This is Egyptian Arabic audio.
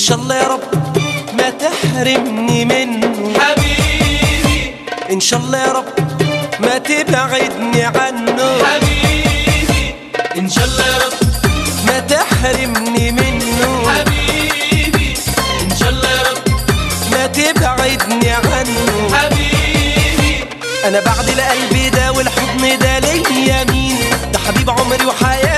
شاء الله يا رب ما تحرمني منه حبيبي ان شاء الله يا رب ما تبعدني عنه حبيبي ان شاء الله يا رب ما تحرمني منه حبيبي ان شاء الله يا رب ما تبعدني عنه حبيبي انا بعد القلب ده والحضن ده ليا مين ده حبيب عمري وحياتي